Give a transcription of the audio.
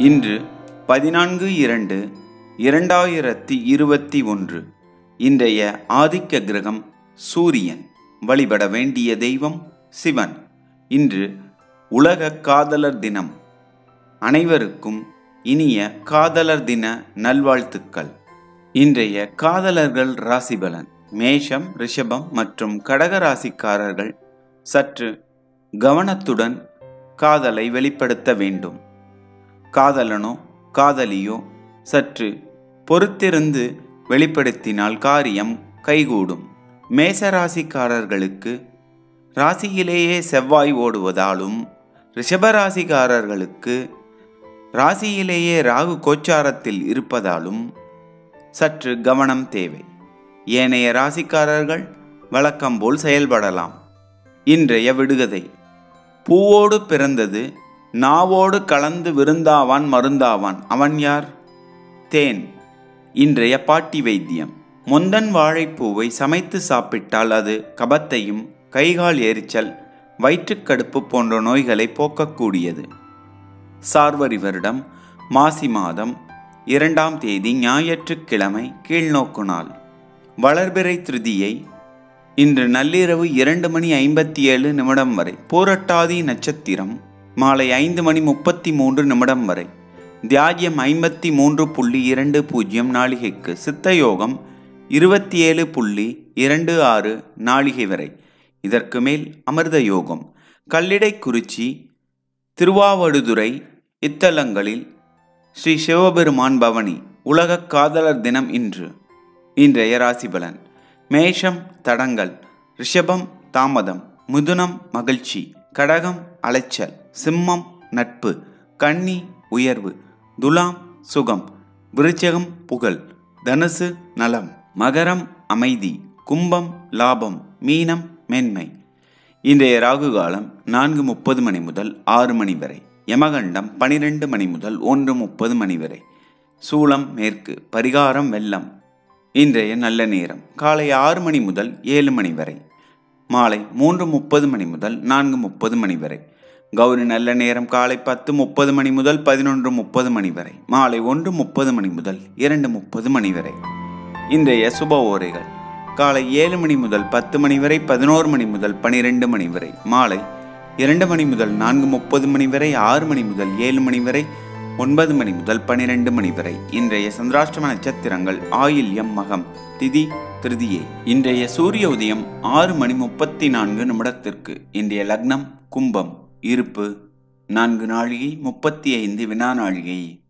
இன்று பதினான்கு இரண்டு இரண்டாயிரத்தி இருபத்தி ஒன்று இன்றைய ஆதிக்க கிரகம் சூரியன் வழிபட வேண்டிய தெய்வம் சிவன் இன்று உலக காதலர் தினம் அனைவருக்கும் இனிய காதலர் தின நல்வாழ்த்துக்கள் இன்றைய காதலர்கள் ராசிபலன் மேஷம் ரிஷபம் மற்றும் கடக ராசிக்காரர்கள் சற்று கவனத்துடன் காதலை வெளிப்படுத்த வேண்டும் காதலனோ காதலியோ சற்று பொறுத்திருந்து வெளிப்படுத்தினால் காரியம் கைகூடும் மேசராசிக்காரர்களுக்கு ராசியிலேயே செவ்வாய் ஓடுவதாலும் ரிஷபராசிக்காரர்களுக்கு ராசியிலேயே ராகு கோச்சாரத்தில் இருப்பதாலும் சற்று கவனம் தேவை ஏனைய ராசிக்காரர்கள் வழக்கம் போல் செயல்படலாம் இன்றைய விடுகதை பூவோடு பிறந்தது நாவோடு கலந்து விருந்தாவான் மருந்தாவான் அவன் யார் தேன் இன்றைய பாட்டி வைத்தியம் முந்தன் வாழைப்பூவை சமைத்து சாப்பிட்டால் அது கபத்தையும் கைகால் எரிச்சல் வயிற்றுக்கடுப்பு போன்ற நோய்களை போக்கக்கூடியது சார்வரி வருடம் மாசி மாதம் இரண்டாம் தேதி ஞாயிற்றுக்கிழமை கீழ்நோக்கு நாள் வளர்பிறை திருதியை இன்று நள்ளிரவு இரண்டு மணி ஐம்பத்தி ஏழு நிமிடம் வரை பூரட்டாதி நட்சத்திரம் மாலை ஐந்து மணி முப்பத்தி மூன்று நிமிடம் வரை தியாஜ்யம் ஐம்பத்தி மூன்று புள்ளி இரண்டு பூஜ்ஜியம் நாளிகைக்கு சித்தயோகம் இருபத்தி ஏழு புள்ளி இரண்டு ஆறு நாளிகை வரை இதற்கு மேல் அமிர்த யோகம் கல்லிடைக்குறிச்சி திருவாவடுதுறை இத்தலங்களில் ஸ்ரீ சிவபெருமான் பவனி உலக காதலர் தினம் இன்று இன்றைய ராசிபலன் மேஷம் தடங்கள் ரிஷபம் தாமதம் மிதுனம் மகிழ்ச்சி கடகம் அலைச்சல் சிம்மம் நட்பு கன்னி உயர்வு துலாம் சுகம் விருச்சகம் புகழ் தனுசு நலம் மகரம் அமைதி கும்பம் லாபம் மீனம் மேன்மை இன்றைய ராகு காலம் நான்கு முப்பது மணி முதல் ஆறு மணி வரை யமகண்டம் பனிரெண்டு மணி முதல் ஒன்று முப்பது மணி வரை சூளம் மேற்கு பரிகாரம் வெள்ளம் இன்றைய நல்ல நேரம் காலை ஆறு மணி முதல் ஏழு மணி வரை மாலை மூன்று முப்பது மணி முதல் நான்கு முப்பது மணி வரை கௌரி நல்ல நேரம் காலை பத்து முப்பது மணி முதல் பதினொன்று முப்பது மணி வரை மாலை ஒன்று முப்பது மணி முதல் இரண்டு முப்பது மணி வரை இன்றைய சுப ஓரைகள் காலை ஏழு மணி முதல் பத்து மணி வரை பதினோரு மணி முதல் பனிரெண்டு மணி வரை மாலை இரண்டு மணி முதல் நான்கு முப்பது மணி வரை ஆறு மணி முதல் ஏழு மணி வரை ஒன்பது மணி முதல் பனிரெண்டு மணி வரை இன்றைய சந்திராஷ்டம நட்சத்திரங்கள் ஆயில்யம் மகம் திதி திருதியே இன்றைய சூரிய உதயம் ஆறு மணி முப்பத்தி நான்கு நிமிடத்திற்கு இன்றைய லக்னம் கும்பம் இருப்பு நான்கு நாழிகை முப்பத்தி ஐந்து வினா நாழிகை